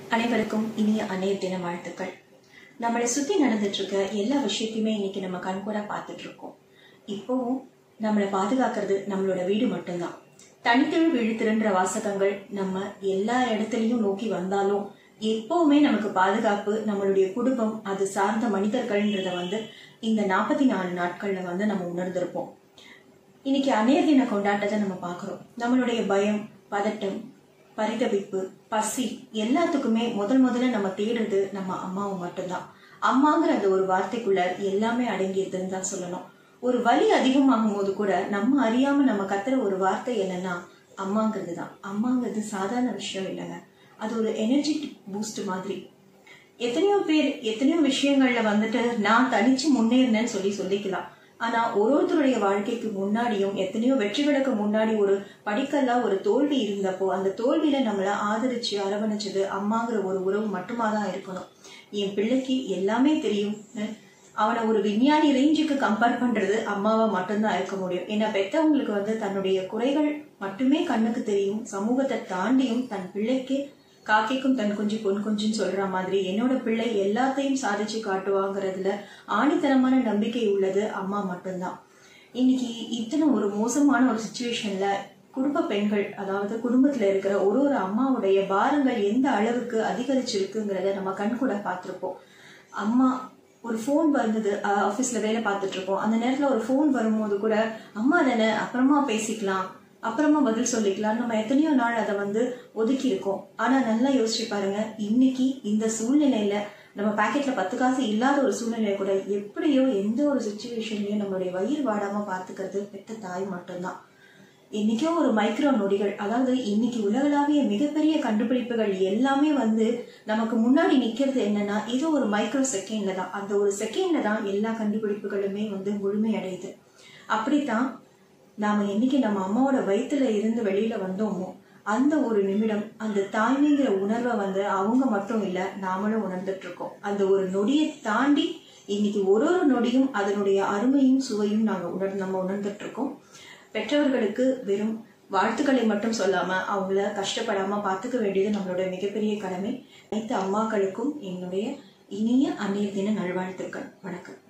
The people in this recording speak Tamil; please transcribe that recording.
அனைவருக்கும் இனிய அன்னைய தின வாழ்த்துக்கள் நம்மளை சுத்தி நடந்துட்டு இருக்க எல்லா விஷயத்தையுமே இன்னைக்கு நம்ம கண்கூடா பார்த்துட்டு இருக்கோம் இப்போவும் நம்மளை பாதுகாக்கிறது நம்மளோட வீடு மட்டும்தான் தனித்தெழு விழுத்திருன்ற வாசகங்கள் நம்ம எல்லா இடத்துலயும் நோக்கி வந்தாலும் எப்பவுமே நமக்கு பாதுகாப்பு நம்மளுடைய குடும்பம் அது சார்ந்த மனிதர்கள்ன்றத வந்து இந்த நாற்பத்தி நாலு நாட்கள்ல வந்து நம்ம உணர்ந்திருப்போம் இன்னைக்கு அநேர் தின கொண்டாட்டத்தை நம்ம பார்க்கிறோம் நம்மளுடைய பயம் பதட்டம் பரிதவிப்பு பசி எல்லாத்துக்குமே முதல் முதல்ல நம்ம தேடுறது நம்ம அம்மாவை மட்டும்தான் அம்மாங்கிற அந்த ஒரு வார்த்தைக்குள்ள எல்லாமே அடங்கியிருதுன்னு தான் சொல்லணும் ஒரு வலி அதிகமாகும் போது கூட நம்ம அறியாம நம்ம கத்துற ஒரு வார்த்தை என்னன்னா அம்மாங்கிறது தான் அம்மாங்கிறது சாதாரண விஷயம் இல்லைங்க அது ஒரு எனர்ஜி பூஸ்ட் மாதிரி எத்தனையோ பேர் எத்தனையோ விஷயங்கள்ல வந்துட்டு நான் தனிச்சு முன்னேறினேன்னு சொல்லி சொல்லிக்கலாம் ஆனா ஒரு ஒருத்தருடைய வாழ்க்கைக்கு முன்னாடியும் எத்தனையோ வெற்றிகளுக்கு முன்னாடி ஒரு படிக்கல்லா ஒரு தோல்வி இருந்தப்போ அந்த தோல்வியில நம்மள ஆதரிச்சு அரவணைச்சது அம்மாங்கிற ஒரு உறவு மட்டுமா தான் இருக்கணும் என் பிள்ளைக்கு எல்லாமே தெரியும் அவனை ஒரு விஞ்ஞானி ரேஞ்சுக்கு கம்பேர் பண்றது அம்மாவா மட்டும்தான் இருக்க முடியும் ஏன்னா பெத்தவங்களுக்கு வந்து தன்னுடைய குறைகள் மட்டுமே கண்ணுக்கு தெரியும் சமூகத்தை தாண்டியும் தன் பிள்ளைக்கு காக்கைக்கும் தன் குஞ்சு பொன் குஞ்சுன்னு சொல்ற மாதிரி என்னோட பிள்ளை எல்லாத்தையும் சாதிச்சு காட்டுவாங்கிறதுல ஆணித்தனமான நம்பிக்கை உள்ளது அம்மா மட்டும்தான் இன்னைக்கு இத்தனை ஒரு மோசமான ஒரு சுச்சுவேஷன்ல குடும்ப பெண்கள் அதாவது குடும்பத்துல இருக்கிற ஒரு ஒரு அம்மாவுடைய பாரங்கள் எந்த அளவுக்கு அதிகரிச்சிருக்குங்கிறத நம்ம கண் கூட பார்த்திருப்போம் அம்மா ஒரு ஃபோன் வந்தது ஆஃபீஸ்ல வேலை பார்த்துட்டு இருக்கோம் அந்த நேரத்துல ஒரு ஃபோன் வரும்போது கூட அம்மா தானே அப்புறமா பேசிக்கலாம் அப்புறமா பதில் சொல்லிக்கலாம் நம்ம எத்தனையோ நாள் அதை வந்து ஒதுக்கி இருக்கோம் ஆனா நல்லா யோசிச்சு பாருங்க இன்னைக்கு இந்த சூழ்நிலையில நம்ம பாக்கெட்ல பத்து காசு இல்லாத ஒரு சூழ்நிலையில கூட எப்படியோ எந்த ஒரு சுச்சுவேஷன்லயும் நம்மளுடைய வயிறு வாடாம பாத்துக்கிறது பெத்த தாய் மட்டும்தான் இன்னைக்கோ ஒரு மைக்ரோ நொடிகள் அதாவது இன்னைக்கு உலகளாவிய மிகப்பெரிய கண்டுபிடிப்புகள் எல்லாமே வந்து நமக்கு முன்னாடி நிக்கிறது என்னன்னா இது ஒரு மைக்ரோ செகண்ட்ல தான் அந்த ஒரு செகண்ட்ல தான் எல்லா கண்டுபிடிப்புகளுமே வந்து முழுமையடையுது அப்படித்தான் நாம என்னைக்கு நம்ம அம்மாவோட வயிற்றுல இருந்து வெளியில வந்தோமோ அந்த ஒரு நிமிடம் அந்த தாய்மைங்கிற உணர்வை வந்து அவங்க மட்டும் இல்ல நாமளும் உணர்ந்துட்டு இருக்கோம் அந்த ஒரு நொடியை தாண்டி இன்னைக்கு ஒரு ஒரு நொடியும் அதனுடைய அருமையும் சுவையும் நாங்க உணர் நம்ம உணர்ந்துட்டு இருக்கோம் பெற்றவர்களுக்கு வெறும் வாழ்த்துக்களை மட்டும் சொல்லாம அவங்கள கஷ்டப்படாம பாத்துக்க வேண்டியது நம்மளோட மிகப்பெரிய கடமை அனைத்து அம்மாக்களுக்கும் என்னுடைய இனிய அன்னைய தின நல்வாழ்த்துக்கள் வணக்கம்